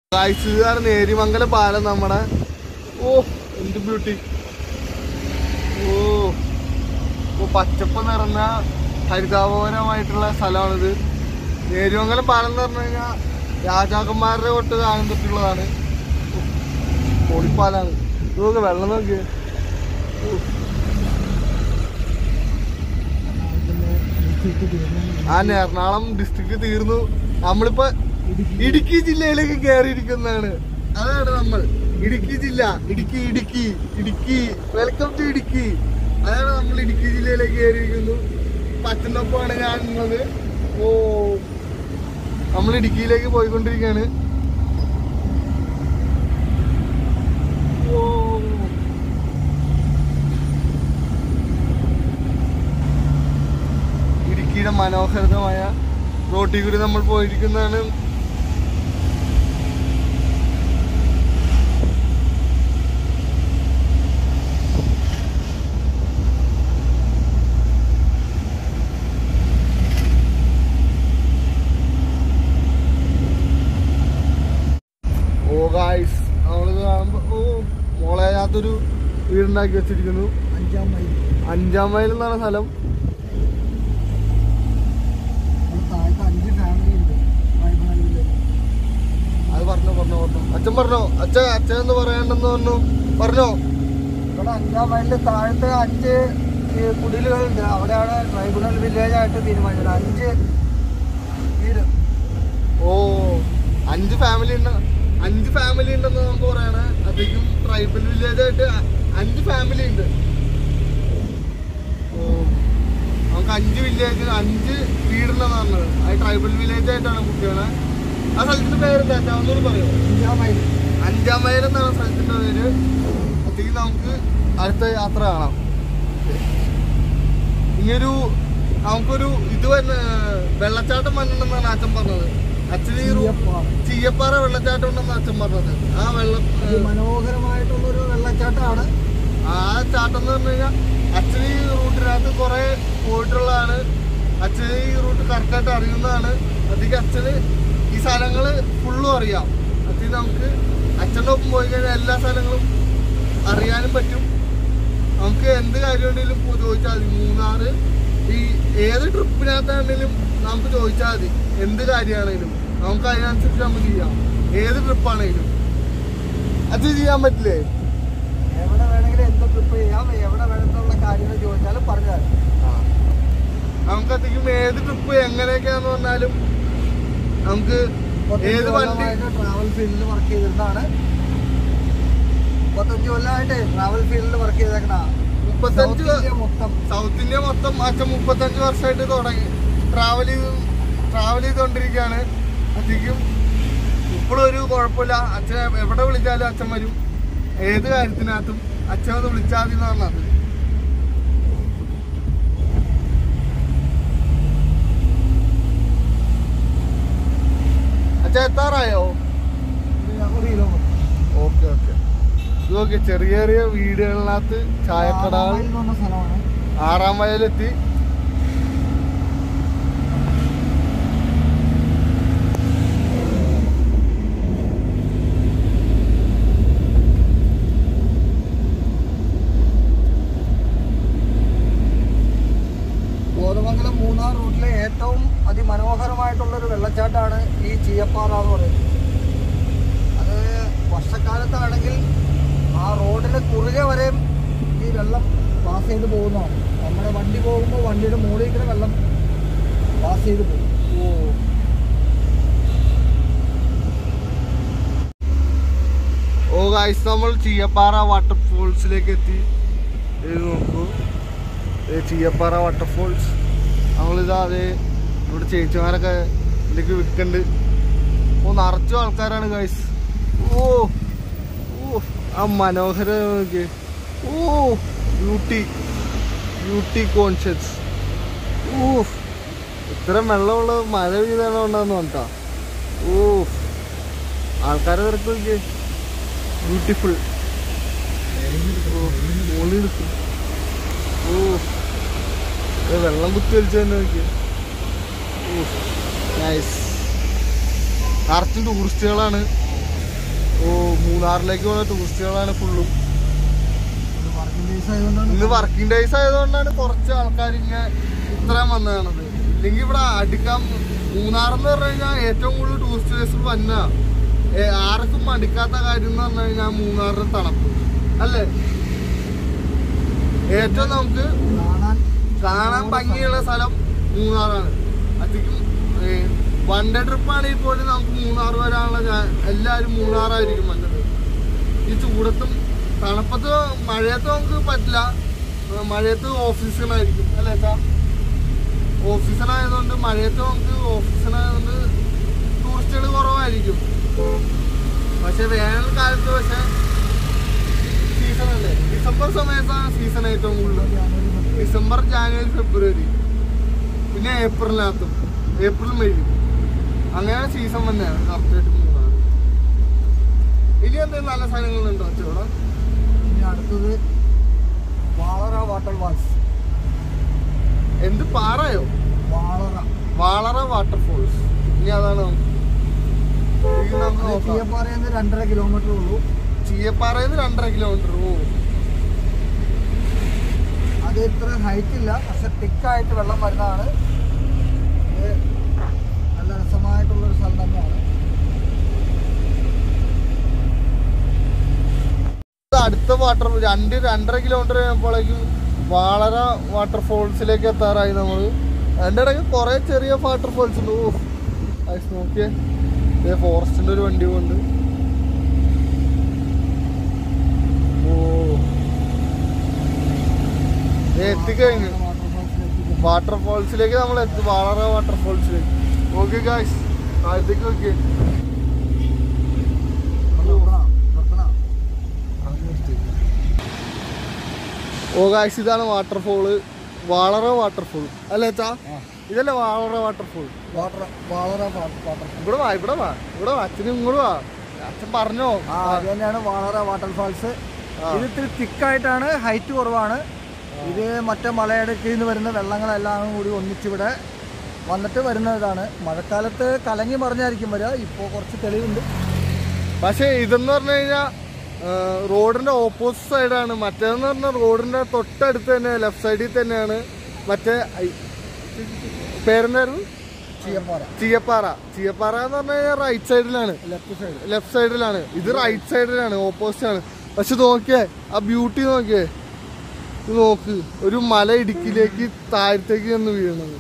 കാഴ്ചക്കാരൻ നേരിമംഗലം പാലം നമ്മുടെ ഓ എന്ത് ബ്യൂട്ടി ഓ ഓ പച്ചപ്പ് നിറഞ്ഞ ഹരിതാപകരമായിട്ടുള്ള സ്ഥലമാണിത് നേരിമംഗലം പാലം എന്ന് പറഞ്ഞു കഴിഞ്ഞാൽ രാജാക്കന്മാരുടെ തൊട്ട് കാലം തൊട്ടുള്ളതാണ് പൊളിപ്പാലാണ് ഇത് നോക്ക് വെള്ളം നോക്കിയേ ഓ. ആ എറണാകുളം ഡിസ്ട്രിക്ട് തീർന്നു നമ്മളിപ്പോ ഇടുക്കി ജില്ലയിലേക്ക് കയറിയിരിക്കുന്നതാണ് അതാണ് നമ്മൾ ഇടുക്കി ജില്ല ഇടുക്കി ഇടുക്കി ഇടുക്കി വെൽക്കം ടു ഇടുക്കി അതാണ് നമ്മൾ ഇടുക്കി ജില്ലയിലേക്ക് കയറിയിരിക്കുന്നു പച്ചനൊപ്പമാണ് ഞാൻ ഉള്ളത് ഓ നമ്മൾ ഇടുക്കിയിലേക്ക് പോയിക്കൊണ്ടിരിക്കുകയാണ് ഓ ഇടുക്കിയുടെ മനോഹരമായ റോട്ടിൽ കൂടി നമ്മൾ പോയിരിക്കുന്നതാണ് ഓ ഗായ്സ് നമ്മളിത് കാണുമ്പോ ഓ മോളെ അതിനകത്തൊരു വീടുണ്ടാക്കി വെച്ചിരിക്കുന്നു അഞ്ചാം മൈൽ അഞ്ചാം മൈൽ എന്നാണ് സ്ഥലം അവിടെ താഴത്തെ അഞ്ച് ഫാമിലി ഉണ്ട് വൈകുന്നേരത്തില് അത് പറഞ്ഞോ പറഞ്ഞോ പറഞ്ഞോ അച്ഛൻ പറഞ്ഞോ അച്ഛൻ അച്ഛൻ എന്ന് പറയണ്ടെന്ന് പറഞ്ഞു പറഞ്ഞോ ഇവിടെ അഞ്ചാം മൈലില് താഴത്തെ അഞ്ച് ഈ കുടിലുകളുണ്ട് അവിടെയാണ് ട്രൈബണൽ വില്ലേജ് ആയിട്ട് തീരുമാനിച്ചത് അഞ്ച് വീട് ഓ അഞ്ച് ഫാമിലി ഉണ്ട് അഞ്ച് ഫാമിലി ഉണ്ടെന്ന് നമുക്ക് പറയണേ അധികം ട്രൈബൽ വില്ലേജ് ആയിട്ട് അ- അഞ്ച് ഫാമിലി ഉണ്ട് ഓ നമുക്ക് അഞ്ച് വില്ലേജ് അഞ്ച് വീടുണ്ടെന്ന് പറഞ്ഞത് അത് ട്രൈബൽ വില്ലേജ് ആയിട്ടാണ് കുട്ടികളെ ആ സ്ഥലത്തിന്റെ പേരെന്താ അച്ഛാ ഒന്നുകൂടി പറയോ അഞ്ചാം മൈൽ അഞ്ചാം മൈൽ എന്നാണ് സ്ഥലത്തിന്റെ പേര് അത്തേക്ക് നമുക്ക് അടുത്ത യാത്ര കാണാം ഇനിയൊരു നമുക്കൊരു ഇത് വരുന്ന വെള്ളച്ചാട്ടം വന്നിട്ടുണ്ടെന്നാണ് അച്ഛൻ പറഞ്ഞത് അച്ഛന് ഈ റൂ- ചീയപ്പാറ. ചീയപ്പാറ വെള്ളച്ചാട്ടം ഉണ്ടെന്ന് അച്ഛൻ പറഞ്ഞത് ആ വെള്ളം അത് മനോഹരമായിട്ടുള്ളൊരു വെള്ളച്ചാട്ടമാണ് ആ ചാട്ടം എന്ന് പറഞ്ഞു കഴിഞ്ഞാൽ അച്ഛൻ ഈ റൂട്ടിനകത്ത് കുറെ പോയിട്ടുള്ളതാണ് അച്ഛന് ഈ റൂട്ട് കറക്റ്റായിട്ട് അറിയുന്നതാണ് അധികം അച്ഛന് ഈ സ്ഥലങ്ങള് ഫുള്ളും അറിയാം അച്ഛന് നമുക്ക് അച്ഛൻ്റെ ഒപ്പം പോയി കഴിഞ്ഞാൽ എല്ലാ സ്ഥലങ്ങളും അറിയാനും പറ്റും നമുക്ക് എന്ത് കാര്യം ഉണ്ടെങ്കിലും പോ- ചോദിച്ചാൽ മതി മൂന്നാറ് ഈ ഏത് ട്രിപ്പിനകത്താണെങ്കിലും നമുക്ക് ചോദിച്ചാൽ മതി എന്ത് കാര്യമാണെങ്കിലും നമുക്ക് അതിനനുസരിച്ച് നമുക്ക് ചെയ്യാം ഏത് ട്രിപ്പാണെങ്കിലും അത് ചെയ്യാൻ പറ്റില്ലേ എവിടെ വേണമെങ്കിലും എന്ത് ട്രിപ്പ് ചെയ്യാം എവിടെ വേണമെന്നുള്ള കാര്യങ്ങൾ ചോദിച്ചാലും പറഞ്ഞു തരാം നമുക്ക് അധികം ഏത് ട്രിപ്പ് എങ്ങനെയൊക്കെയാന്ന് പറഞ്ഞാലും നമുക്ക് ഏത് വണ്ടി ട്രാവൽ ഫീൽഡിൽ വർക്ക് ചെയ്തിരുന്നതാണ് മുപ്പത്തഞ്ച് കൊല്ലമായിട്ട് ട്രാവൽ ഫീൽഡിൽ വർക്ക് ചെയ്തേക്കണ മുപ്പത്തഞ്ച് South India മൊത്തം സൗത്ത് ഇന്ത്യ മൊത്തം അച്ഛൻ മുപ്പത്തഞ്ച് വർഷമായിട്ട് തുടങ്ങി ട്രാവൽ ചെയ്ത് ട്രാവൽ ചെയ്തുകൊണ്ടിരിക്കുകയാണ് അധികം ഇപ്പോഴും ഒരു കുഴപ്പമില്ല അച്ഛൻ എവിടെ വിളിച്ചാലും അച്ഛൻ വരും ഏത് കാര്യത്തിനകത്തും അച്ഛൻ ഒന്ന് വിളിച്ചാൽ മതി എന്ന് പറഞ്ഞത് അച്ഛൻ എത്താറായോ ഒരു കിലോമീറ്റർ ഓക്കെ ഓക്കെ ഇതൊക്കെ ചെറിയ ചെറിയ വീടുകളിനകത്ത് ചായക്കടകൾ എന്ന് പറഞ്ഞ സ്ഥലമാണ് ആറാം വയലെത്തി കോതമംഗലം മൂന്നാർ റൂട്ടിലെ ഏറ്റവും അതിമനോഹരമായിട്ടുള്ള ഒരു വെള്ളച്ചാട്ടമാണ് ഈ ചീയപ്പാറ എന്ന് പറയുന്നത് അത് വർഷക്കാലത്താണെങ്കിൽ ആ റോഡിന് കുറുകെ വരെയും ഈ വെള്ളം പാസ് ചെയ്ത് പോകുന്നതാണ് നമ്മുടെ വണ്ടി പോകുമ്പോൾ വണ്ടിയുടെ മുകളിൽ കൂടെ വെള്ളം പാസ് ചെയ്ത് പോകും ഓ ഓ ഗായ്സ് നമ്മൾ ചീയപ്പാറ വാട്ടർഫോൾസിലേക്ക് എത്തി ഇത് നോക്കൂ ഇത് ചീയപ്പാറ വാട്ടർഫോൾസ് നമ്മളിതാ അതെ ഇവിടെ ചേച്ചിമാരൊക്കെ ഇതിലേക്ക് വിൽക്കുന്നുണ്ട് ഓ നിറച്ചും ആൾക്കാരാണ് ഗായ്സ് ഓ ഓ ആ മനോഹര നോക്കിയേ ഓ ബ്യൂട്ടി ബ്യൂട്ടി കോൺഷ്യസ് ഓ ഇത്രയും വെള്ളമുള്ള മഴ പെയ്താണോ ഉണ്ടാന്ന് പറഞ്ഞാ ഓ ആൾക്കാരെ തിരക്ക് നോക്കിയേ ബ്യൂട്ടിഫുൾ ഓ ഇത് വെള്ളം കുത്തി വലിച്ചു തന്നെ നോക്കിയേ ഓ നൈസ് നിറച്ചും ടൂറിസ്റ്റുകളാണ് ഓ മൂന്നാറിലേക്ക് പോകുന്ന ടൂറിസ്റ്റുകളാണ് ഫുള്ളും ഇത് വർക്കിംഗ് ഡേയ്സ് ആയതുകൊണ്ടാണ് ഇന്ന് വർക്കിംഗ് ഡേയ്സ് ആയതുകൊണ്ടാണ് കുറച്ച് ആൾക്കാർ ഇങ്ങനെ ഇത്രയും വന്നു കാണുന്നത് ഇല്ലെങ്കിൽ ഇവിടെ അടുക്കാൻ മൂന്നാറെന്ന് പറഞ്ഞു കഴിഞ്ഞാൽ ഏറ്റവും കൂടുതൽ ടൂറിസ്റ്റ് പ്ലേസ് വന്ന ആർക്കും മടുക്കാത്ത കാര്യം എന്ന് പറഞ്ഞു കഴിഞ്ഞാൽ മൂന്നാറിന് തണുപ്പ് അല്ലേ ഏറ്റവും നമുക്ക് കാണാൻ കാണാൻ ഭംഗിയുള്ള സ്ഥലം മൂന്നാറാണ് അധികം വൺ ഡേ ട്രിപ്പ് ആണെങ്കിൽ പോലും നമുക്ക് മൂന്നാർ വരാനുള്ള ചാ- എല്ലാവരും മൂന്നാറായിരിക്കും വന്നത് ഈ ചൂടത്തും തണുപ്പത്ത് മഴയത്ത് നമുക്ക് പറ്റില്ല ഏർ മഴയത്ത് ഓഫ് സീസൺ ആയിരിക്കും അല്ലേ ഏട്ടാ ഓഫ് സീസൺ ആയതുകൊണ്ട് മഴയത്ത് നമുക്ക് ഓഫ് സീസൺ ആയതുകൊണ്ട് ടൂറിസ്റ്റുകൾ കുറവായിരിക്കും പക്ഷെ വേനൽക്കാലത്ത് പക്ഷെ സീസൺ അല്ലേ ഡിസംബർ സമയത്താണ് സീസൺ ഏറ്റവും കൂടുതൽ ഡിസംബർ ജാനുവരി ഫെബ്രുവരി പിന്നെ ഏപ്രിലിനകത്തും ഏപ്രിൽ മെയ് അങ്ങനെ സീസൺ തന്നെയാണ് കറക്റ്റായിട്ട് മൂന്നാറ് ഇനി എന്തെങ്കിലും നല്ല സ്ഥലങ്ങളുണ്ടോ അച്ചോടെ ഇനി അടുത്തത് വാളറ വാട്ടർ ഫാൾസ് എന്ത് പാറയോ വാളറ വളറ വാട്ടർഫോൾസ് ഇനി അതാണ് നമുക്ക് ഇത് നമുക്ക് അത് നോക്കാം ചീയപ്പാറയിൽ നിന്ന് രണ്ടര കിലോമീറ്റർ ഉള്ളൂ ചീയപ്പാറയിൽ നിന്ന് രണ്ടര കിലോമീറ്റർ ഓ അത് ഇത്ര ഹൈറ്റ് ഇല്ല പക്ഷെ തിക്കായിട്ട് വെള്ളം വരുന്നതാണ് ഇത് നല്ല രസമായിട്ടുള്ളൊരു സ്ഥലം തന്നെയാണ് ഇത് അടുത്ത വാട്ടർ രണ്ട് രണ്ടര കിലോമീറ്റർ കഴിയുമ്പോഴേക്കും വളര വാട്ടർഫോൾസിലേക്ക് എത്താറായി നമ്മൾ അതിൻ്റെ ഇടയ്ക്ക് കുറേ ചെറിയ വാട്ടർഫോൾസ് ഉണ്ട് ഓ ഐസ് നോക്കിയേ ഇതേ ഫോറസ്റ്റിൻ്റെ ഒരു വണ്ടി കൊണ്ട് ഓ ദേ എത്തിക്കഴിഞ്ഞു വാട്ടർഫാൾസിലേക്ക് വാട്ടർഫോൾസിലേക്ക് നമ്മൾ എത്തി വളര വാട്ടർഫോൾസിലേക്ക് ഓക്കെ ഗായ്സ് താഴത്തേക്ക് നോക്കിയേ നിർത്തണം, നിർത്തണം. ഓ ഗായ്സ് ഇതാണ് വാട്ടർഫോള് വാളറ വാട്ടർഫോൾ അല്ലേ ചാ ആ. ഇതല്ലേ വാളറ വാട്ടർഫോൾ വാട്ടർ വാളറ വാ- വാട്ടർ ഇവിടെ വാ ഇവിടെ വാ ഇവിടെ വാ അച്ഛനും ഇങ്ങോട്ട് വാ അച്ഛൻ പറഞ്ഞോ ആ അത് തന്നെയാണ് വാളറ വാട്ടർഫാൾസ് ആ. ഇത് ഇത്തിരി തിക്കായിട്ടാണ് ഹൈറ്റ് കുറവാണ് ഇത് മറ്റേ മലയിടക്കിൽ നിന്ന് വരുന്ന വെള്ളങ്ങളെല്ലാം കൂടി ഒന്നിച്ചിവിടെ വന്നിട്ട് വരുന്ന ഇതാണ് മഴക്കാലത്ത് കലങ്ങി മറിഞ്ഞായിരിക്കും വരിക ഇപ്പോൾ കുറച്ച് തെളിവുണ്ട് പക്ഷേ ഇതെന്ന് പറഞ്ഞു കഴിഞ്ഞാൽ റോഡിന്റെ ഓപ്പോസിറ്റ് സൈഡാണ് മറ്റേതെന്ന് പറഞ്ഞാൽ റോഡിന്റെ തൊട്ടടുത്ത് തന്നെ ലെഫ്റ്റ് സൈഡിൽ തന്നെയാണ് മറ്റേ ഐ- പേരെന്തായിരുന്നു ചീയപ്പാറ ചീയപ്പാറ ചീയപ്പാറ എന്ന് പറഞ്ഞു കഴിഞ്ഞാൽ റൈറ്റ് സൈഡിലാണ് ലെഫ്റ്റ് സൈഡ് ലെഫ്റ്റ് സൈഡിലാണ് ഇത് റൈറ്റ് സൈഡിലാണ് ഓപ്പോസിറ്റ് ആണ് പക്ഷെ നോക്കിയേ ആ ബ്യൂട്ടി നോക്കിയേ ഇത് നോക്ക് ഒരു മല ഇടുക്കിലേക്ക് താഴത്തേക്ക് ചെന്ന് വീഴുന്നത്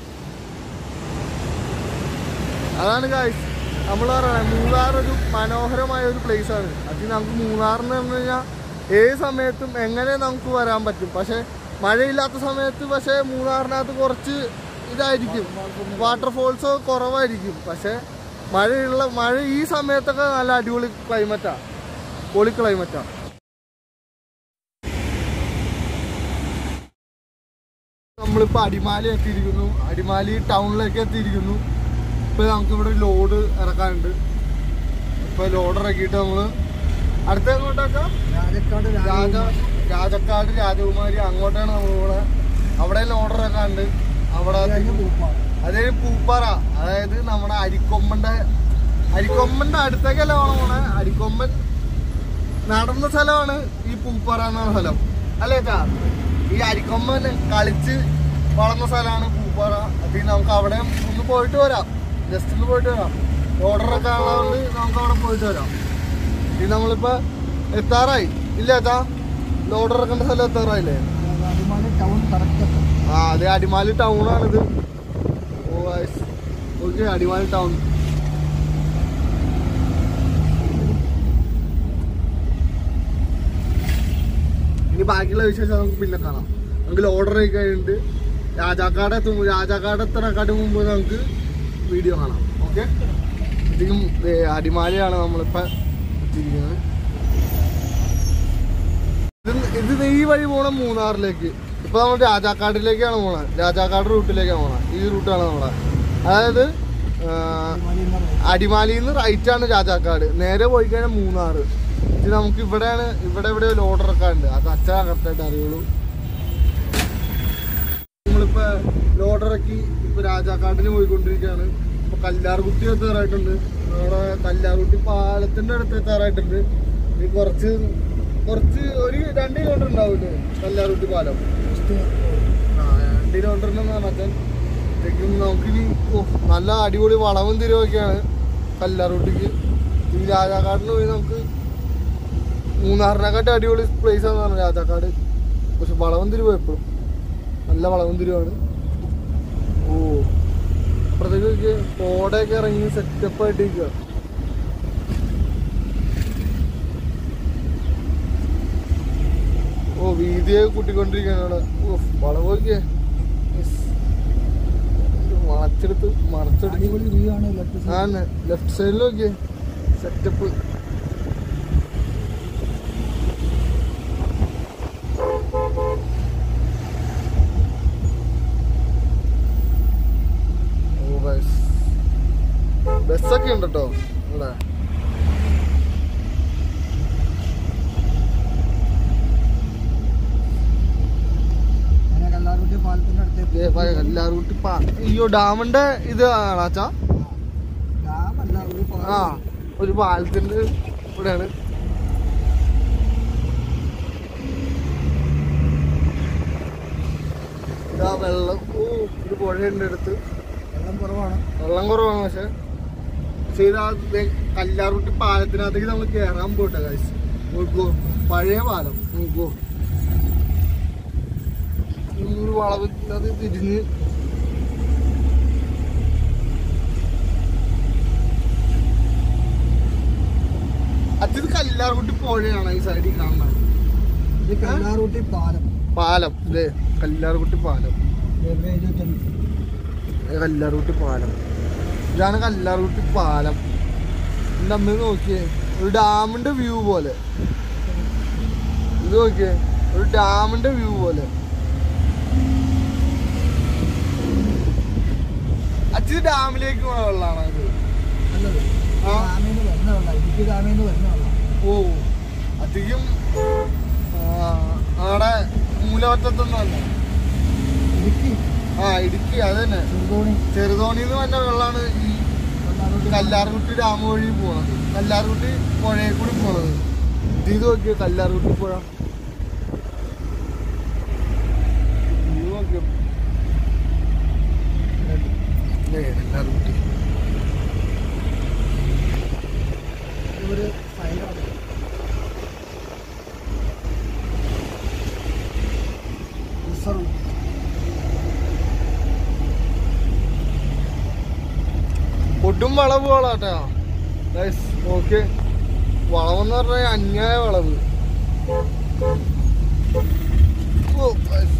അതാണ് കാഴ്ച നമ്മൾ പറയണേ മൂന്നാർ ഒരു മനോഹരമായ ഒരു പ്ലേസ് ആണ് അത് നമുക്ക് മൂന്നാറിന് പറഞ്ഞു കഴിഞ്ഞാൽ ഏത് സമയത്തും എങ്ങനെ നമുക്ക് വരാൻ പറ്റും പക്ഷെ മഴയില്ലാത്ത സമയത്ത് പക്ഷെ മൂന്നാറിനകത്ത് കുറച്ച് ഇതായിരിക്കും വാട്ടർഫോൾസ് കുറവായിരിക്കും പക്ഷെ മഴയുള്ള മഴ ഈ സമയത്തൊക്കെ നല്ല അടിപൊളി ക്ലൈമറ്റാ പൊളി ക്ലൈമറ്റാ നമ്മളിപ്പോൾ അടിമാലി എത്തിയിരിക്കുന്നു അടിമാലി ടൗണിലേക്ക് എത്തിയിരിക്കുന്നു ഇപ്പൊ നമുക്ക് ഇവിടെ ലോഡ് ഇറക്കാനുണ്ട് ഇപ്പൊ ലോഡ് ഇറക്കിയിട്ട് നമ്മള് അടുത്ത എങ്ങോട്ടാക്കാം രാജക്കാട് രാജ രാജക്കാട് രാജകുമാരി അങ്ങോട്ടാണ് നമ്മളിവിടെ അവിടെ ലോഡ് ഇറക്കാനുണ്ട് അവിടെ കഴിഞ്ഞ് പൂപ്പാറ അതേ പൂപ്പാറ അതായത് നമ്മുടെ അരിക്കൊമ്പന്റെ അരിക്കൊമ്പന്റെ അടുത്തേക്കല്ല പോണേ അരിക്കൊമ്പൻ നടന്ന സ്ഥലമാണ് ഈ പൂപ്പാറ എന്ന സ്ഥലം അല്ലേ ചാ ഈ അരിക്കൊമ്പൻ കളിച്ച് വളർന്ന സ്ഥലമാണ് പൂപ്പാറ അത് നമുക്ക് അവിടെ ഒന്ന് പോയിട്ട് വരാം ജസ്റ്റ് ഒന്ന് പോയിട്ട് വരാം ഓർഡറൊക്കെ ഉള്ളതുകൊണ്ട് നമുക്ക് അവിടെ പോയിട്ട് വരാം ഇത് നമ്മളിപ്പോ എത്താറായി ഇല്ല ചാ ലോഡ് ഇറക്കേണ്ട സ്ഥലം എത്താറായില്ലേ അടിമാലി ടൗൺ കറക്റ്റ് എത്തും ആ അതെ അടിമാലി ടൗൺ ആണിത് ഓ ഓക്കെ അടിമാലി ടൗൺ ഇനി ബാക്കിയുള്ള വിശേഷം നമുക്ക് പിന്നെ കാണാം നമുക്ക് ഓർഡർ ആയി കഴിഞ്ഞിട്ട് രാജാക്കാട് എത്തും രാജാക്കാട് എത്തണക്കാട് മുമ്പ് നമുക്ക് വീഡിയോ കാണാം ഓക്കെ അധികം ദേ അടിമാലിയാണ് നമ്മളിപ്പോ എത്തിയിരിക്കുന്നത് ഇത് ഇത് ഈ വഴി പോണം മൂന്നാറിലേക്ക് ഇപ്പൊ നമ്മൾ രാജാക്കാടിലേക്കാണ് പോണത് രാജാക്കാട് റൂട്ടിലേക്കാണ് പോണത് ഈ റൂട്ടാണ് നമ്മളെ അതായത് ആ, അടിമാലി എന്ന് പറയുന്നത് അടിമാലിയിൽ നിന്ന് റൈറ്റ് ആണ് രാജാക്കാട് നേരെ പോയി കഴിഞ്ഞാൽ മൂന്നാറ് ഇത് നമുക്ക് ഇവിടെയാണ് ഇവിടെ ഇവിടെ ഒരു ഓർഡർ ഒക്കെ ഉണ്ട് അത് അച്ഛനാ കറക്റ്റായിട്ട് അറിയുള്ളൂ നമ്മളിപ്പോ ലോഡ് ഇറക്കി ഇപ്പൊ രാജാക്കാട്ടിന് പോയിക്കൊണ്ടിരിക്കുകയാണ് ഇപ്പൊ കല്ലാർകുട്ടി എത്താറായിട്ടുണ്ട് നമ്മുടെ കല്ലാറുട്ടി പാലത്തിന്റെ അടുത്ത് എത്താറായിട്ടുണ്ട് ഈ കുറച്ച് കുറച്ച് ഒരു രണ്ട് കിലോമീറ്റർ ഉണ്ടാവില്ലേ കല്ലാറുട്ടി പാലം ആ രണ്ട് കിലോമീറ്ററിനെന്ന് പറഞ്ഞാൽ ശരിക്കും നമുക്കിനി ഓ, നല്ല അടിപൊളി വളവും തിരിവൊക്കെയാണ് കല്ലാറുട്ടിക്ക് ഈ രാജാക്കാടിന് പോയി നമുക്ക് മൂന്നാറിനെക്കാട്ടി അടിപൊളി പ്ലേസ് ആണെന്ന് പറഞ്ഞു രാജാക്കാട് പക്ഷെ വളവും തിരിവ് എപ്പോഴും നല്ല വളവും തിരിവാണ് ഓ അപ്പുറത്തേക്ക് കോടയൊക്കെ ഇറങ്ങി സെറ്റപ്പ് ആയിട്ട് നിൽക്കുക ഓ വീതിയെ കൂട്ടിക്കൊണ്ടിരിക്കുകയാണ് അവിടെ ഓ വളവ് നോക്കിയേ Yes. ഇത് വളച്ചെടുത്ത് മറച്ചെടുത്ത് അടിപൊളി വ്യൂ ആണ് ലെഫ്റ്റ് സൈഡ് ആണ് ലെഫ്റ്റ് സൈഡിൽ നോക്കിയേ സെറ്റപ്പ് ബസ്സൊക്കെ ഉണ്ട് കേട്ടോ ഇവിടെ അങ്ങനെ കല്ലാറുട്ടി പാലത്തിന്റെ അടുത്ത് ദേ ഭയ- എല്ലാവരും കൂട്ടി പാ- അയ്യോ ഡാമിന്റെ ഇത് ആണാച്ചാ ഡാമല്ല ഒരു ആ പാലം. ഒരു പാലത്തിന്റെ ഇവിടെയാണ് ഇതാ വെള്ളം ഓ ഒരു പുഴയുണ്ട് അടുത്ത് വെള്ളം കുറവാണ് വെള്ളം കുറവാണ് പക്ഷെ പക്ഷെ ഇതാ ദേ കല്ലാറുട്ടി പാലത്തിനകത്തേക്ക് നമ്മൾ കയറാൻ പോട്ടെ കാശ് നോക്കൂ പഴയ പാലം നോക്കൂ ഈ ഒരു വളവില്ലാതെ തിരിഞ്ഞ് അച്ഛത് കല്ലാർകുട്ടി പുഴയാണ് ഈ സൈഡിൽ കാണുന്നത് ഇത് കല്ലാറുട്ടി പാലം പാലം ഇല്ലേ കല്ലാർകുട്ടി പാലം റെയിൽവേ ഇരുപത്തൊന്ന് ഇത് കല്ലാർകുട്ടി പാലം ഇതാണ് കല്ലാർകുട്ടി പാലം എൻ്റെ അമ്മ നോക്കിയേ ഒരു ഡാമിന്റെ വ്യൂ പോലെ ഇത് നോക്കിയേ ഒരു ഡാമിന്റെ വ്യൂ പോലെ അച്ഛൻ ഡാമിലേക്ക് പോണ വെള്ളാണ് ഇത് നല്ലത് ആ. ഡാമിൽ നിന്ന് വരുന്ന വെള്ളം ഇടുക്കി ഡാമിൽ നിന്ന് വരുന്ന വെള്ളം ഓ അധികം ആ, ആടെ മൂലവറ്റത്തൊന്നും ഇടുക്കി ആ ഇടുക്കി അത് തന്നെ ചെറുതോണി ചെറുതോണിന്ന് വന്ന വെള്ളമാണ് ഈ കല്ലാറുട്ടി കല്ലാർകുട്ടി ഡാം വഴി പോണത് കല്ലാർകുട്ടി പുഴയിൽ കൂടി പോണത് ഇത് നോക്കിയോ കല്ലാർകുട്ടി പുഴ ഇത് നോക്കിയോ ദേ, കല്ലാർകുട്ടി ഒരു സൈഡാണ് റിസർവ് ഒട്ടും വളവ് വളാട്ടാ ഓക്കെ വളവെന്ന് പറഞ്ഞാൽ അന്യായ വളവ് ഓ, guys.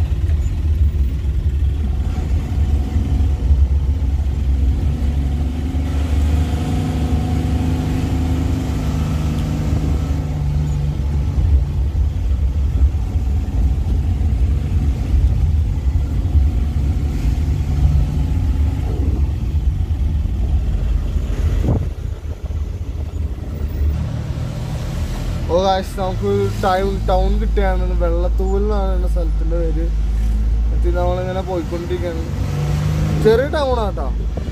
ഓ കാശ് നമുക്ക് ടൗൺ ടൗൺ കിട്ടുകയാണ് വെള്ളത്തൂവൽ എന്നാണ് എൻ്റെ സ്ഥലത്തിൻ്റെ പേര് എന്നിട്ട് നമ്മളിങ്ങനെ പോയിക്കൊണ്ടിരിക്കുകയാണ് ചെറിയ ടൗൺ ആട്ടോ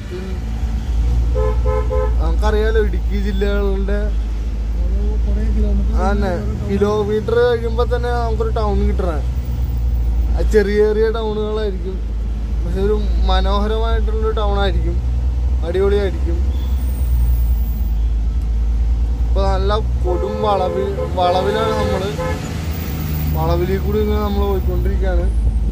നമുക്കറിയാലോ ഇടുക്കി ജില്ലകളുടെ ഒരു കുറേ കിലോമീറ്റർ തന്നെ കിലോമീറ്റർ കഴിയുമ്പോൾ തന്നെ നമുക്കൊരു ടൗൺ കിട്ടണേ അത് ചെറിയ ചെറിയ ടൗണുകളായിരിക്കും പക്ഷെ ഒരു മനോഹരമായിട്ടുള്ളൊരു ടൗൺ ആയിരിക്കും അടിപൊളിയായിരിക്കും ഇപ്പൊ നല്ല കൊടും വളവിൽ വളവിലാണ് നമ്മള് വളവിൽ കൂടി ഇങ്ങനെ നമ്മൾ പോയിക്കൊണ്ടിരിക്കുകയാണ്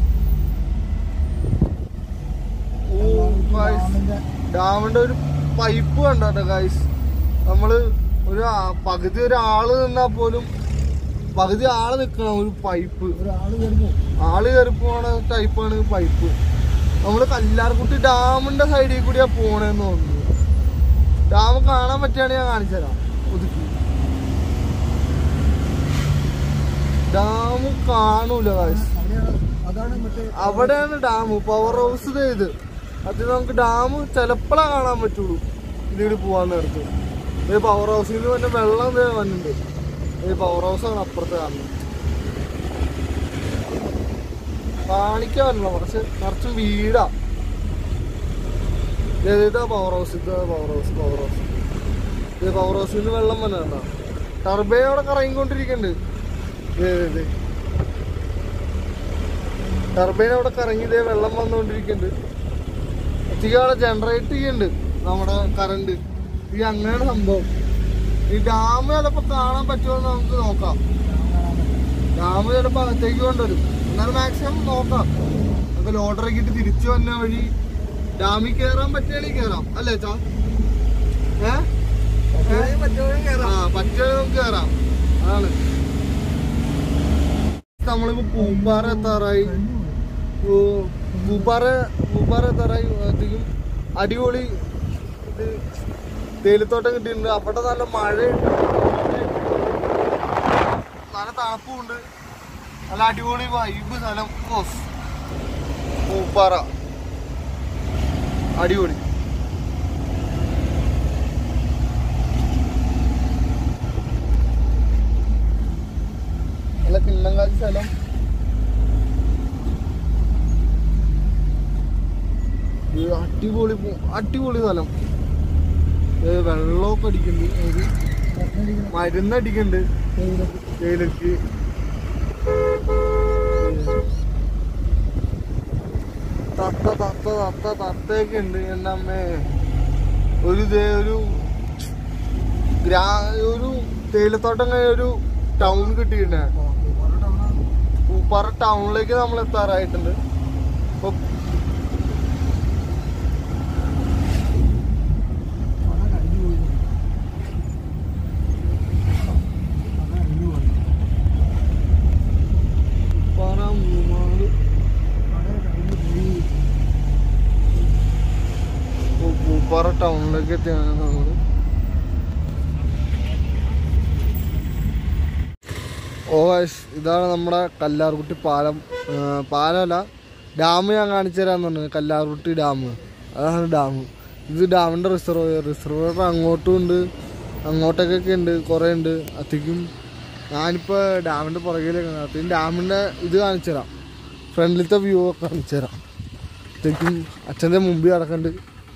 ഓ guys. ഡാമിന്റെ ഡാമിന്റെ ഒരു പൈപ്പ് കണ്ടോ ഗൈസ് നമ്മള് ഒരു ആ- പകുതി ഒരാള് നിന്നാ പോലും പകുതി ആള് നിക്കണം ഒരു പൈപ്പ് ഒരാള് വരുമ്പോ ആള് കയറി പോണ ടൈപ്പാണ് പൈപ്പ് നമ്മള് കല്ലാർകുട്ടി ഡാമിന്റെ സൈഡിൽ കൂടിയാ പോണേന്ന് തോന്നുന്നു ഡാം കാണാൻ പറ്റുകയാണെങ്കിൽ ഞാൻ കാണിച്ചു തരാം ഒതുക്കി ഡാം കാണൂല ഗൈസ് അവിടെയാണ് അതാണ് മറ്റേ അവിടെയാണ് ഡാം പവർ ഹൗസ് ഇത് അത് നമുക്ക് ഡാം ചിലപ്പോഴേ കാണാൻ പറ്റുള്ളൂ ഇതിൽ പോവാൻ നേരത്ത് ഈ പവർ ഹൗസിൽ നിന്ന് തന്നെ വെള്ളം ദേ വന്നിട്ടുണ്ട് ഈ പവർ ഹൗസ് ആണ് അപ്പുറത്ത് കാണുന്നത് കാണിക്കാൻ പറ്റില്ല കുറച്ച് നിറച്ചും വീടാ ഇതാ പവർ ഹൗസ് ഇതാ പവർ ഹൗസ് പവർ ഹൗസ് ഇത് പവർ ഹൗസിൽ നിന്ന് വെള്ളം വന്ന കേട്ടോ ടർബൈൻ അവിടെ കറങ്ങിക്കൊണ്ടിരിക്കുന്നുണ്ട് ടർബൈൻ അവിടെ കറങ്ങി ഇതേ വെള്ളം വന്നുകൊണ്ടിരിക്കുന്നുണ്ട് ഒത്തിരി അവിടെ ജനറേറ്റ് ചെയ്യുന്നുണ്ട് നമ്മുടെ കറണ്ട് ഈ അങ്ങനെയാണ് സംഭവം ഈ ഡാം ചിലപ്പോ കാണാൻ പറ്റുമോ എന്ന് നമുക്ക് നോക്കാം ഡാം ചിലപ്പോ അകത്തേക്ക് കൊണ്ടുവരും എന്നാൽ മാക്സിമം നോക്കാം നമുക്ക് ലോഡർ ഇട്ട് തിരിച്ചു വന്ന വഴി ഡാമിൽ കയറാൻ പറ്റുകയാണെങ്കിൽ കയറാം അല്ലേ ചാ ഏ പറ്റുകയാണെങ്കിൽ പറ്റുകയാണെങ്കിൽ ആ കയറാം. പറ്റുകയാണെങ്കിൽ നമുക്ക് കയറാം അതാണ് നമ്മളിപ്പോ പൂപ്പാറ എത്താറായി പൂ- പൂപ്പാറ പൂപ്പാറ എത്താറായി അധികം അടിപൊളി ഇത് തേയിലത്തോട്ടം കിട്ടിയിട്ടുണ്ട് അവിടെ നല്ല മഴയുണ്ട് നല്ല തണുപ്പുണ്ട് നല്ല അടിപൊളി വൈബ് സ്ഥലം ഓഫ് പൂപ്പാറ അടിപൊളി നല്ല കിണ്ണങ്കാലി സ്ഥലം ഇത് അടിപൊളി പോ- അടിപൊളി സ്ഥലം ഇത് വെള്ളമൊക്കെ അടിക്കുന്നുണ്ട് ഒരു മരുന്നടിക്കുന്നുണ്ട് തേയിലക്ക് തത്ത തത്ത തത്ത തത്തയൊക്കെ ഉണ്ട് എൻ്റെ അമ്മേ ഒരു ദേ ഒരു ഗ്രാ ഒരു തേയിലത്തോട്ടം കഴിഞ്ഞ ഒരു ടൗൺ കിട്ടിയിട്ടുണ്ട് പൂപ്പാറ ടൗണാണ്. പൂപ്പാറ ടൗണിലേക്ക് നമ്മൾ എത്താറായിട്ടുണ്ട് അപ്പൊ കട കഴിഞ്ഞു പോയി. കട കഴിഞ്ഞു പോയി. പൂപ്പാറ മൂന്നാറ് കട കഴിഞ്ഞു പോയി. പൂ- പൂപ്പാറ ടൗണിലേക്ക് എത്തിയാണ് നമ്മള് ഓ guys, ഇതാണ് നമ്മുടെ കല്ലാർകുട്ടി പാലം ആ, പാലമല്ല ഡാം ഞാൻ കാണിച്ചു തരാന്ന് പറഞ്ഞു കല്ലാർകുട്ടി ഡാം അതാണ് ഡാം ഇത് ഡാമിൻ്റെ റിസർവോയർ റിസർവോയർ അങ്ങോട്ടും ഉണ്ട് അങ്ങോട്ടേക്കൊക്കെ ഉണ്ട് കുറേ ഉണ്ട് അത്തേക്കും ഞാനിപ്പോൾ ഡാമിൻ്റെ പുറകിലേക്കാണ് അത്തേക്കും ഡാമിൻ്റെ ഇത് കാണിച്ചു തരാം ഫ്രണ്ടിലത്തെ വ്യൂ ഒക്കെ കാണിച്ചു തരാം അത്തേക്കും അച്ഛൻ്റെ മുമ്പിൽ കിടക്കുന്നുണ്ട്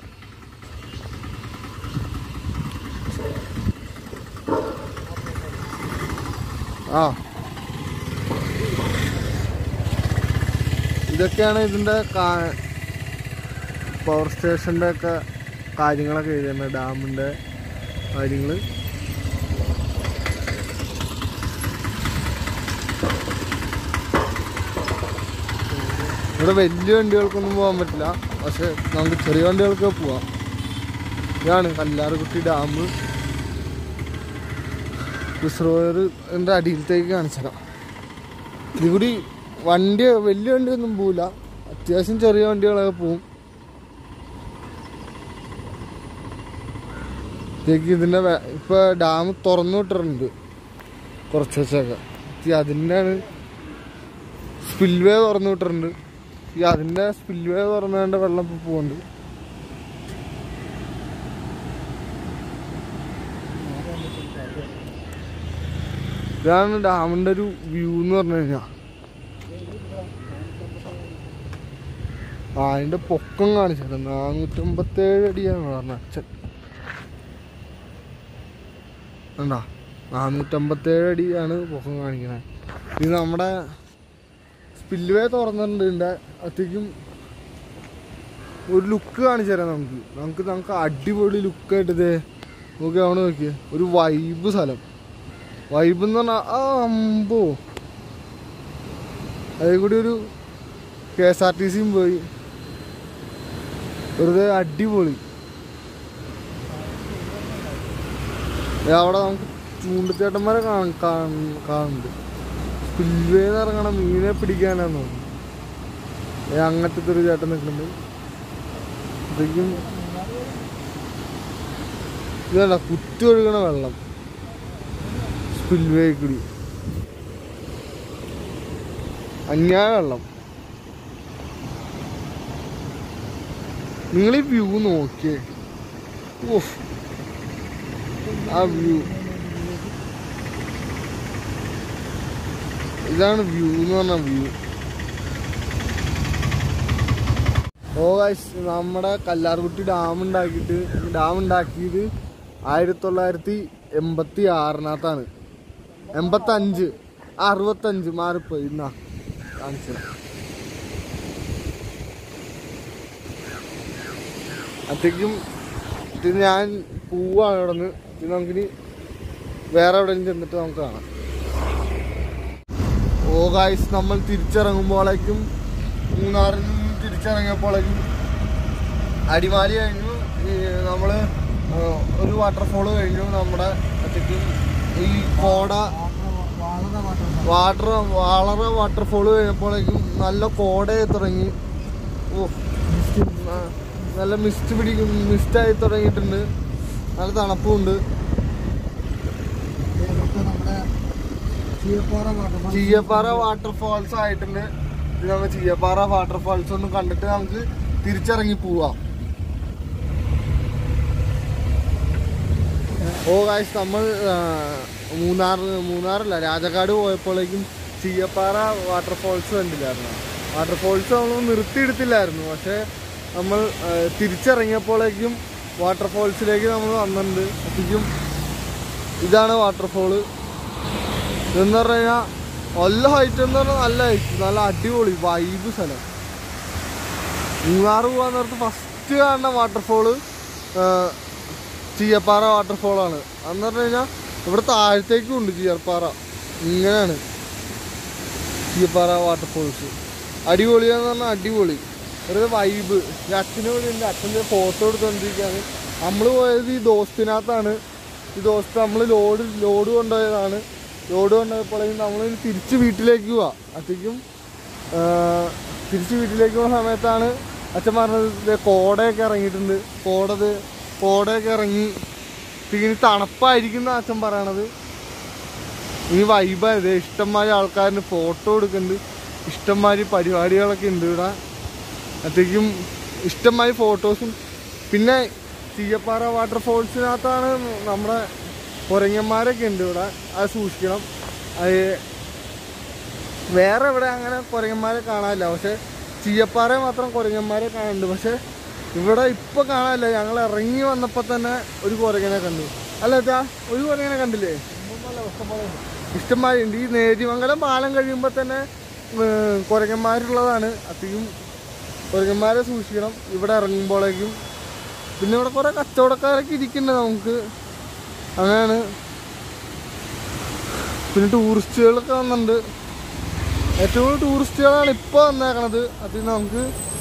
ആ ഇതൊക്കെയാണ് ഇതിൻ്റെ പവർ സ്റ്റേഷൻ്റെ ഒക്കെ കാര്യങ്ങളൊക്കെ എഴുതുന്നത് ഡാമിൻ്റെ കാര്യങ്ങൾ ഇവിടെ വലിയ വണ്ടികൾക്കൊന്നും പോകാൻ പറ്റില്ല പക്ഷെ നമുക്ക് ചെറിയ വണ്ടികൾക്ക് പോവാം ഇതാണ് കല്ലാറുകുട്ടി ഡാം റിസർവറിൻ്റെ അടിയിലത്തേക്ക് കാണിച്ചേക്കാം ഇത് കൂടി വണ്ടി വലിയ വണ്ടിയൊന്നും പോവില്ല അത്യാവശ്യം ചെറിയ വണ്ടികളൊക്കെ പോവും ഇതേക്ക് ഇതിൻ്റെ വെ- ഇപ്പൊ ഡാം തുറന്നു വിട്ടിട്ടുണ്ട് കുറച്ച് വെച്ചൊക്കെ ഈ അതിൻ്റെ സ്പിൽവേ തുറന്നു വിട്ടിട്ടുണ്ട് ഈ അതിൻ്റെ സ്പിൽവേ തുറന്നുകൊണ്ട് വെള്ളം ഇപ്പോൾ പോകുന്നുണ്ട് ഇതാണ് ഡാമിൻ്റെ ഒരു വ്യൂ എന്ന് പറഞ്ഞു കഴിഞ്ഞാൽ ആ അതിൻ്റെ പൊക്കം കാണിച്ചത് നാനൂറ്റമ്പത്തേഴ് അടിയാണ് പറഞ്ഞ അച്ഛൻ കണ്ടാ നാനൂറ്റമ്പത്തേഴ് അടിയാണ് പൊക്കം കാണിക്കുന്നത് ഇത് നമ്മുടെ സ്പിൽവേ തുറന്നിട്ടുണ്ട് ഇതിൻ്റെ അത്തേക്കും ഒരു ലുക്ക് കാണിച്ചു തരാം നമുക്ക് നമുക്ക് നമുക്ക് അടിപൊളി ലുക്കായിട്ട് ഇതേ നോക്കി അവിടെ നോക്കിയേ ഒരു വൈബ് സ്ഥലം വൈബ് എന്ന് പറഞ്ഞാൽ ആ അമ്പോ അതേ കൂടി ഒരു കെ എസ് ആർ ടി സിയും പോയി വെറുതെ അടിപൊളി ദേ അവിടെ നമുക്ക് ചൂണ്ടത്തേട്ടന്മാരെ കാണ- കാണ- കാണുന്നുണ്ട് പുൽവേന്ന് ഇറങ്ങണ മീനെ പിടിക്കാനാന്ന് തോന്നുന്നു ദേ അങ്ങനത്തെ ഒരു ചേട്ടൻ നിൽക്കുന്നുണ്ട് ഇതൊക്കെയും ഇതല്ല കുത്തി ഒഴുകണ വെള്ളം സ്പിൽവേ കൂടി അന്യായ വെള്ളം നിങ്ങൾ ഈ വ്യൂ നോക്കിയേ ഓഫ് ആ വ്യൂ ഇതാണ് വ്യൂ എന്ന് പറഞ്ഞ വ്യൂ ഓ ഗൈസ് നമ്മുടെ കല്ലാർകുട്ടി ഡാം ഉണ്ടാക്കിയിട്ട് ഡാം ഉണ്ടാക്കിയത് ആയിരത്തി തൊള്ളായിരത്തി എൺപത്തി ആറിനകത്താണ് എൺപത്തഞ്ച് അറുപത്തഞ്ച് മാറിപ്പോയി ഇന്നാ കാണിച്ചത് അത്തേക്കും ഇത് ഞാൻ പോവാണ് ഇവിടെ നിന്ന് ഇത് നമുക്കിനി വേറെ എവിടെയെങ്കിലും ചെന്നിട്ട് നമുക്ക് കാണാം ഓ ഗായ്സ് നമ്മൾ തിരിച്ചിറങ്ങുമ്പോഴേക്കും മൂന്നാറിൽ നിന്ന് തിരിച്ചിറങ്ങിയപ്പോഴേക്കും അടിമാലി കഴിഞ്ഞു ഈ നമ്മള് ആ, ഒരു വാട്ടർഫോള് കഴിഞ്ഞു നമ്മുടെ അത്തേക്കും ഈ കോട വളരെ മാറ്റം വാട്ടർ വളരെ വാട്ടർഫോള് കഴിഞ്ഞപ്പോഴേക്കും നല്ല കോടയായി തുടങ്ങി ഓ ആ, നല്ല മിസ്റ്റ് പിടിക്കും മിസ്റ്റായി തുടങ്ങിയിട്ടുണ്ട് നല്ല തണുപ്പുണ്ട് ഇതൊക്കെ നമ്മുടെ ചീയപ്പാറ വാട്ടർഫാൾ ചീയപ്പാറ വാട്ടർഫാൾസ് ആയിട്ടുണ്ട് ഇത് നമ്മൾ ചീയപ്പാറ വാട്ടർഫാൾസ് ഒന്ന് കണ്ടിട്ട് നമുക്ക് തിരിച്ചിറങ്ങി പോവാം ഓ കാശ് നമ്മൾ ആ, മൂന്നാർ മൂന്നാറല്ല രാജകാട് പോയപ്പോഴേക്കും ചീയപ്പാറ വാട്ടർഫാൾസ് കണ്ടില്ലായിരുന്നു വാട്ടർഫാൾസ് നമ്മൾ നിർത്തിയെടുത്തില്ലായിരുന്നു പക്ഷേ നമ്മൾ ആ, തിരിച്ചിറങ്ങിയപ്പോഴേക്കും വാട്ടർഫാൾസിലേക്ക് നമ്മൾ വന്നിട്ടുണ്ട് അപ്പോഴേക്കും ഇതാണ് വാട്ടർഫോള് ഇതെന്ന് പറഞ്ഞു കഴിഞ്ഞാൽ നല്ല ഹൈറ്റ് എന്ന് പറഞ്ഞാൽ നല്ല ഹൈറ്റ് നല്ല അടിപൊളി വൈബ് സ്ഥലം മൂന്നാറ് പോകാൻ നേരത്ത് ഫസ്റ്റ് കാണുന്ന വാട്ടർഫോള് ചീയപ്പാറ വാട്ടർഫോളാണ് അതെന്ന് പറഞ്ഞു കഴിഞ്ഞാൽ ഇവിടെ താഴത്തേക്കും ഉണ്ട് ചീയപ്പാറ ഇങ്ങനെയാണ് ചീയപ്പാറ വാട്ടർഫോൾസ് അടിപൊളിയാന്ന് പറഞ്ഞാൽ അടിപൊളി ഒരു വൈബ് ഈ അച്ഛനെ വിളിയുണ്ട് അച്ഛൻ്റെ ഫോട്ടോ എടുത്തുകൊണ്ടിരിക്കുകയാണ് നമ്മൾ പോയത് ഈ ദോസ്തിനകത്താണ് ഈ ദോസ്ത് നമ്മൾ ലോഡ് ലോഡ് കൊണ്ടുപോയതാണ് ലോഡ് കൊണ്ടുപോയപ്പോഴേക്കും നമ്മൾ തിരിച്ച് വീട്ടിലേക്ക് പോവാ അത്തേക്കും തിരിച്ച് വീട്ടിലേക്ക് പോകുന്ന സമയത്താണ് അച്ഛൻ പറഞ്ഞത് ദേ കോടയൊക്കെ ഇറങ്ങിയിട്ടുണ്ട് കോടത് കോടയൊക്കെ ഇറങ്ങി ഇനി തണുപ്പായിരിക്കും അച്ഛൻ പറയണത് ഇനി വൈബായത് ഇഷ്ടംമാതിരി ആൾക്കാരിന് ഫോട്ടോ എടുക്കുന്നുണ്ട് ഇഷ്ടംമാതിരി പരിപാടികളൊക്കെ ഉണ്ട് ഇവിടെ അത്തേക്കും ഇഷ്ടംമാതിരി ഫോട്ടോസും പിന്നെ ചീയപ്പാറ വാട്ടർഫോൾസിനകത്താണ് നമ്മുടെ കുരങ്ങന്മാരൊക്കെ ഉണ്ട് ഇവിടെ അത് സൂക്ഷിക്കണം അത് വേറെ ഇവിടെ അങ്ങനെ കുരങ്ങന്മാരെ കാണാനില്ല പക്ഷെ ചീയപ്പാറ മാത്രം കുരങ്ങന്മാരെ കാണുന്നുണ്ട് പക്ഷെ ഇവിടെ ഇപ്പൊ കാണാനില്ല ഞങ്ങൾ ഇറങ്ങി വന്നപ്പോ തന്നെ ഒരു കുരങ്ങനെ കണ്ടു അല്ല ചാ ഒരു കുരങ്ങനെ കണ്ടില്ലേ ഇഷ്ടംമാരി ഉണ്ട് ഈ നേരിമംഗലം പാലം കഴിയുമ്പോൾ തന്നെ ഏർ, കുരങ്ങന്മാരുള്ളതാണ് അധികം കുരങ്ങന്മാരെ സൂക്ഷിക്കണം ഇവിടെ ഇറങ്ങുമ്പോഴേക്കും പിന്നെ ഇവിടെ കുറെ കച്ചവടക്കാരൊക്കെ ഇരിക്കുന്നുണ്ട് നമുക്ക് അങ്ങനെയാണ് പിന്നെ ടൂറിസ്റ്റുകളൊക്കെ വന്നിട്ടുണ്ട് ഏറ്റവും കൂടുതൽ ടൂറിസ്റ്റുകളാണ് ഇപ്പോൾ വന്നേക്കണത് അതിൽ നമുക്ക്